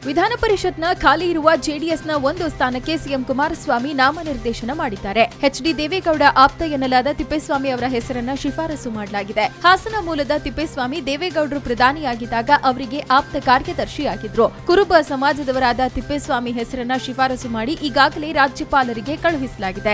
ವಿಧಾನ ಪರಿಷತ್ನ ಖಾಲಿ ಇರುವ ಜೆಡಿಎಸ್ನ ಒಂದು ಸ್ಥಾನಕ್ಕೆ ಸಿಎಂ ಕುಮಾರಸ್ವಾಮಿ ನಾಮನಿರ್ದೇಶನ ಮಾಡಿದ್ದಾರೆ ಎಚ್ಡಿ ದೇವೇಗೌಡ ಆಪ್ತ ಎನ್ನಲಾದ ತಿಪ್ಪೇಸ್ವಾಮಿ ಅವರ ಹೆಸರನ್ನ ಶಿಫಾರಸು ಮಾಡಲಾಗಿದೆ ಹಾಸನ ಮೂಲದ ತಿಪ್ಪೇಸ್ವಾಮಿ ದೇವೇಗೌಡರು ಪ್ರಧಾನಿಯಾಗಿದ್ದಾಗ ಅವರಿಗೆ ಆಪ್ತ ಕಾರ್ಯದರ್ಶಿಯಾಗಿದ್ರು ಕುರುಬ ಸಮಾಜದವರಾದ ತಿಪ್ಪೇಸ್ವಾಮಿ ಹೆಸರನ್ನ ಶಿಫಾರಸು ಮಾಡಿ ಈಗಾಗಲೇ ರಾಜ್ಯಪಾಲರಿಗೆ ಕಳುಹಿಸಲಾಗಿದೆ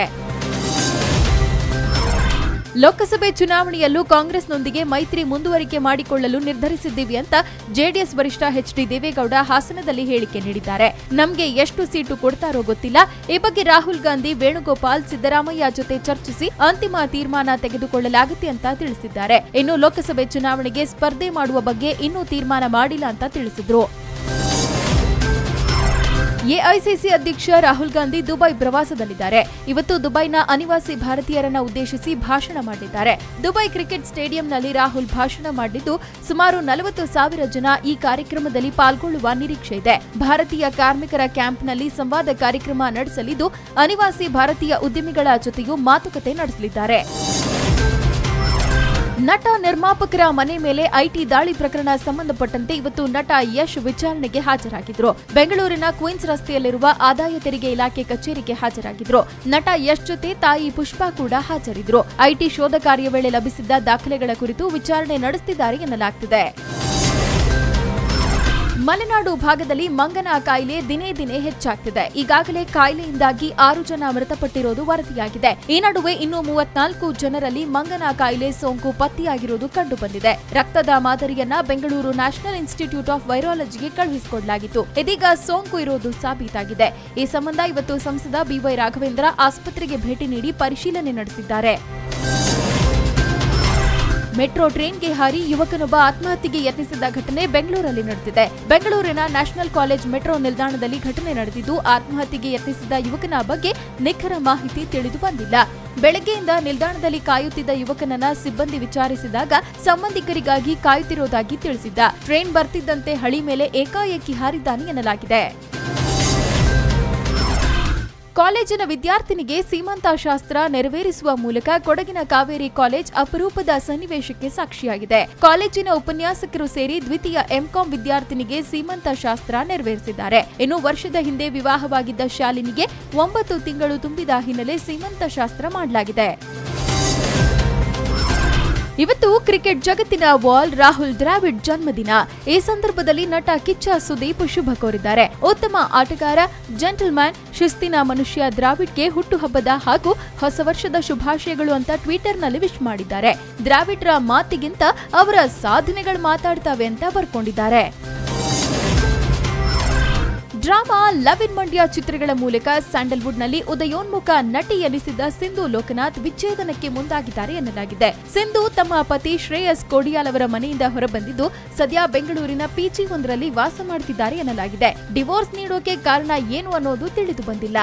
ಲೋಕಸಭೆ ಚುನಾವಣೆಯಲ್ಲೂ ಕಾಂಗ್ರೆಸ್ನೊಂದಿಗೆ ಮೈತ್ರಿ ಮುಂದುವರಿಕೆ ಮಾಡಿಕೊಳ್ಳಲು ನಿರ್ಧರಿಸಿದ್ದೀವಿ ಅಂತ ಜೆಡಿಎಸ್ ವರಿಷ್ಠ ಎಚ್ ಡಿ ದೇವೇಗೌಡ ಹಾಸನದಲ್ಲಿ ಹೇಳಿಕೆ ನೀಡಿದ್ದಾರೆ ನಮ್ಗೆ ಎಷ್ಟು ಸೀಟು ಕೊಡ್ತಾರೋ ಗೊತ್ತಿಲ್ಲ ಈ ಬಗ್ಗೆ ರಾಹುಲ್ ಗಾಂಧಿ ವೇಣುಗೋಪಾಲ್ ಸಿದ್ದರಾಮಯ್ಯ ಜೊತೆ ಚರ್ಚಿಸಿ ಅಂತಿಮ ತೀರ್ಮಾನ ತೆಗೆದುಕೊಳ್ಳಲಾಗುತ್ತೆ ಅಂತ ತಿಳಿಸಿದ್ದಾರೆ ಇನ್ನು ಲೋಕಸಭೆ ಚುನಾವಣೆಗೆ ಸ್ಪರ್ಧೆ ಮಾಡುವ ಬಗ್ಗೆ ಇನ್ನೂ ತೀರ್ಮಾನ ಮಾಡಿಲ್ಲ ಅಂತ ತಿಳಿಸಿದ್ರು ಎಐಸಿಸಿ ಅಧ್ಯಕ್ಷ ರಾಹುಲ್ ಗಾಂಧಿ ದುಬೈ ಪ್ರವಾಸದಲ್ಲಿದ್ದಾರೆ ಇವತ್ತು ದುಬೈನ ಅನಿವಾಸಿ ಭಾರತೀಯರನ್ನ ಉದ್ದೇಶಿಸಿ ಭಾಷಣ ಮಾಡಿದ್ದಾರೆ ದುಬೈ ಕ್ರಿಕೆಟ್ ಸ್ಟೇಡಿಯಂನಲ್ಲಿ ರಾಹುಲ್ ಭಾಷಣ ಮಾಡಿದ್ದು ಸುಮಾರು ನಲವತ್ತು ಸಾವಿರ ಜನ ಈ ಕಾರ್ಯಕ್ರಮದಲ್ಲಿ ಪಾಲ್ಗೊಳ್ಳುವ ನಿರೀಕ್ಷೆ ಇದೆ ಭಾರತೀಯ ಕಾರ್ಮಿಕರ ಕ್ಯಾಂಪ್ನಲ್ಲಿ ಸಂವಾದ ಕಾರ್ಯಕ್ರಮ ನಡೆಸಲಿದ್ದು ಅನಿವಾಸಿ ಭಾರತೀಯ ಉದ್ಯಮಿಗಳ ಜೊತೆಯೂ ಮಾತುಕತೆ ನಡೆಸಲಿದ್ದಾರೆ ನಟ ನಿರ್ಮಾಪಕರ ಮನೆ ಮೇಲೆ ಐಟಿ ದಾಳಿ ಪ್ರಕರಣ ಸಂಬಂಧಪಟ್ಟಂತೆ ಇವತ್ತು ನಟ ಯಶ್ ವಿಚಾರಣೆಗೆ ಹಾಜರಾಗಿದ್ರು ಬೆಂಗಳೂರಿನ ಕ್ವೀನ್ಸ್ ರಸ್ತೆಯಲ್ಲಿರುವ ಆದಾಯ ತೆರಿಗೆ ಇಲಾಖೆ ಕಚೇರಿಗೆ ಹಾಜರಾಗಿದ್ರು ನಟ ಯಶ್ ಜೊತೆ ತಾಯಿ ಪುಷ್ಪಾ ಕೂಡ ಹಾಜರಿದ್ರು ಐಟಿ ಶೋಧ ಕಾರ್ಯ ವೇಳೆ ಲಭಿಸಿದ್ದ ದಾಖಲೆಗಳ ಕುರಿತು ವಿಚಾರಣೆ ನಡೆಸುತ್ತಿದ್ದಾರೆ ಎನ್ನಲಾಗ್ತಿದೆ ಮಲೆನಾಡು ಭಾಗದಲ್ಲಿ ಮಂಗನ ಕಾಯಿಲೆ ದಿನೇ ದಿನೇ ಹೆಚ್ಚಾಗ್ತಿದೆ ಈಗಾಗಲೇ ಕಾಯಿಲೆಯಿಂದಾಗಿ ಆರು ಜನ ಮೃತಪಟ್ಟಿರೋದು ವರದಿಯಾಗಿದೆ ಈ ನಡುವೆ ಇನ್ನು ಮೂವತ್ನಾಲ್ಕು ಜನರಲ್ಲಿ ಮಂಗನ ಕಾಯಿಲೆ ಸೋಂಕು ಪತ್ತೆಯಾಗಿರುವುದು ಕಂಡುಬಂದಿದೆ ರಕ್ತದ ಮಾದರಿಯನ್ನ ಬೆಂಗಳೂರು ನ್ಯಾಷನಲ್ ಇನ್ಸ್ಟಿಟ್ಯೂಟ್ ಆಫ್ ವೈರಾಲಜಿಗೆ ಕಳುಹಿಸಿಕೊಡಲಾಗಿತ್ತು ಇದೀಗ ಸೋಂಕು ಇರೋದು ಸಾಬೀತಾಗಿದೆ ಈ ಸಂಬಂಧ ಇವತ್ತು ಸಂಸದ ಬಿವೈ ರಾಘವೇಂದ್ರ ಆಸ್ಪತ್ರೆಗೆ ಭೇಟಿ ನೀಡಿ ಪರಿಶೀಲನೆ ನಡೆಸಿದ್ದಾರೆ ಮೆಟ್ರೋ ಟ್ರೈನ್ಗೆ ಹಾರಿ ಯುವಕನೊಬ್ಬ ಆತ್ಮಹತ್ಯೆಗೆ ಯತ್ನಿಸಿದ ಘಟನೆ ಬೆಂಗಳೂರಲ್ಲಿ ನಡೆದಿದೆ ಬೆಂಗಳೂರಿನ ನ್ಯಾಷನಲ್ ಕಾಲೇಜ್ ಮೆಟ್ರೋ ನಿಲ್ದಾಣದಲ್ಲಿ ಘಟನೆ ನಡೆದಿದ್ದು ಆತ್ಮಹತ್ಯೆಗೆ ಯತ್ನಿಸಿದ ಯುವಕನ ಬಗ್ಗೆ ನಿಖರ ಮಾಹಿತಿ ತಿಳಿದು ಬಂದಿಲ್ಲ ಬೆಳಗ್ಗೆಯಿಂದ ನಿಲ್ದಾಣದಲ್ಲಿ ಕಾಯುತ್ತಿದ್ದ ಯುವಕನನ್ನ ಸಿಬ್ಬಂದಿ ವಿಚಾರಿಸಿದಾಗ ಸಂಬಂಧಿಕರಿಗಾಗಿ ಕಾಯುತ್ತಿರುವುದಾಗಿ ತಿಳಿಸಿದ್ದ ಟ್ರೈನ್ ಬರ್ತಿದ್ದಂತೆ ಹಳಿ ಮೇಲೆ ಏಕಾಏಕಿ ಹಾರಿದ್ದಾನೆ ಎನ್ನಲಾಗಿದೆ ಕಾಲೇಜಿನ ವಿದ್ಯಾರ್ಥಿನಿಗೆ ಸೀಮಂತಶಾಸ್ತ್ರ ನೆರವೇರಿಸುವ ಮೂಲಕ ಕೊಡಗಿನ ಕಾವೇರಿ ಕಾಲೇಜ್ ಅಪರೂಪದ ಸನ್ನಿವೇಶಕ್ಕೆ ಸಾಕ್ಷಿಯಾಗಿದೆ ಕಾಲೇಜಿನ ಉಪನ್ಯಾಸಕರು ಸೇರಿ ದ್ವಿತೀಯ ಎಂಕಾಂ ವಿದ್ಯಾರ್ಥಿನಿಗೆ ಸೀಮಂತ ಶಾಸ್ತ್ರ ನೆರವೇರಿಸಿದ್ದಾರೆ ಇನ್ನು ವರ್ಷದ ಹಿಂದೆ ವಿವಾಹವಾಗಿದ್ದ ಶಾಲಿನಿಗೆ ಒಂಬತ್ತು ತಿಂಗಳು ತುಂಬಿದ ಹಿನ್ನೆಲೆ ಸೀಮಂತ ಶಾಸ್ತ್ರ ಮಾಡಲಾಗಿದೆ ಇವತ್ತು ಕ್ರಿಕೆಟ್ ಜಗತ್ತಿನ ವಾಲ್ ರಾಹುಲ್ ದ್ರಾವಿಡ್ ಜನ್ಮದಿನ ಈ ಸಂದರ್ಭದಲ್ಲಿ ನಟ ಕಿಚ್ಚ ಸುದೀಪ್ ಶುಭ ಕೋರಿದ್ದಾರೆ ಉತ್ತಮ ಆಟಗಾರ ಜೆಂಟಲ್ಮ್ಯಾನ್ ಶಿಸ್ತಿನ ಮನುಷ್ಯ ದ್ರಾವಿಡ್ಗೆ ಹುಟ್ಟುಹಬ್ಬದ ಹಾಗೂ ಹೊಸ ವರ್ಷದ ಶುಭಾಶಯಗಳು ಅಂತ ಟ್ವಿಟರ್ನಲ್ಲಿ ವಿಶ್ ಮಾಡಿದ್ದಾರೆ ದ್ರಾವಿಡ್ರ ಮಾತಿಗಿಂತ ಅವರ ಸಾಧನೆಗಳು ಮಾತಾಡ್ತವೆ ಅಂತ ಬರ್ಕೊಂಡಿದ್ದಾರೆ ಡ್ರಾಮಾ ಲವ್ ಇನ್ ಮಂಡ್ಯ ಚಿತ್ರಗಳ ಮೂಲಕ ಸ್ಯಾಂಡಲ್ವುಡ್ನಲ್ಲಿ ಉದಯೋನ್ಮುಖ ನಟಿ ಎನಿಸಿದ್ದ ಸಿಂಧು ಲೋಕನಾಥ್ ವಿಚ್ಛೇದನಕ್ಕೆ ಮುಂದಾಗಿದ್ದಾರೆ ಎನ್ನಲಾಗಿದೆ ಸಿಂಧು ತಮ್ಮ ಪತಿ ಶ್ರೇಯಸ್ ಕೋಡಿಯಾಲ್ ಅವರ ಮನೆಯಿಂದ ಹೊರಬಂದಿದ್ದು ಸದ್ಯ ಬೆಂಗಳೂರಿನ ಪಿಜಿ ಒಂದರಲ್ಲಿ ವಾಸ ಮಾಡುತ್ತಿದ್ದಾರೆ ಎನ್ನಲಾಗಿದೆ ಡಿವೋರ್ಸ್ ನೀಡೋಕೆ ಕಾರಣ ಏನು ಅನ್ನೋದು ತಿಳಿದು ಬಂದಿಲ್ಲ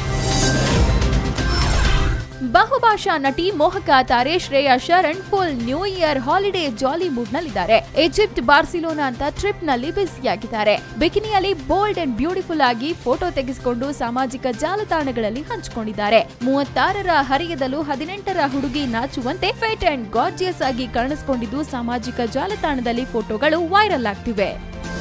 ಬಹುಭಾಷಾ ನಟಿ ಮೋಹಕ ತಾರೆ Shreya Saran full new year holiday jolly mood ನಲ್ಲಿದ್ದಾರೆ ಈಜಿಪ್ಟ್ ಬಾರ್ಸಿಲೋನಾ ಅಂತ ಟ್ರಿಪ್ ನಲ್ಲಿ ಬ್ಯುಸಿಯಾಗಿದ್ದಾರೆ ಬಿಕಿನಿಯಲ್ಲಿ ಬೋಲ್ಡ್ ಅಂಡ್ ಬ್ಯೂಟಿಫುಲ್ ಆಗಿ ಫೋಟೋ ತೆಗೆಸಿಕೊಂಡು ಸಾಮಾಜಿಕ ಜಾಲತಾಣಗಳಲ್ಲಿ ಹಂಚಿಕೊಂಡಿದ್ದಾರೆ ಮೂವತ್ತಾರರ ಹರಿಯದಲ್ಲೂ ಹದಿನೆಂಟರ ಹುಡುಗಿ ನಾಚುವಂತೆ ಫೈಟ್ ಅಂಡ್ ಗಾರ್ಜಿಯಸ್ ಆಗಿ ಕಾಣಿಸಿಕೊಂಡಿದ್ದು ಸಾಮಾಜಿಕ ಜಾಲತಾಣದಲ್ಲಿ ಫೋಟೋಗಳು ವೈರಲ್ ಆಗ್ತಿವೆ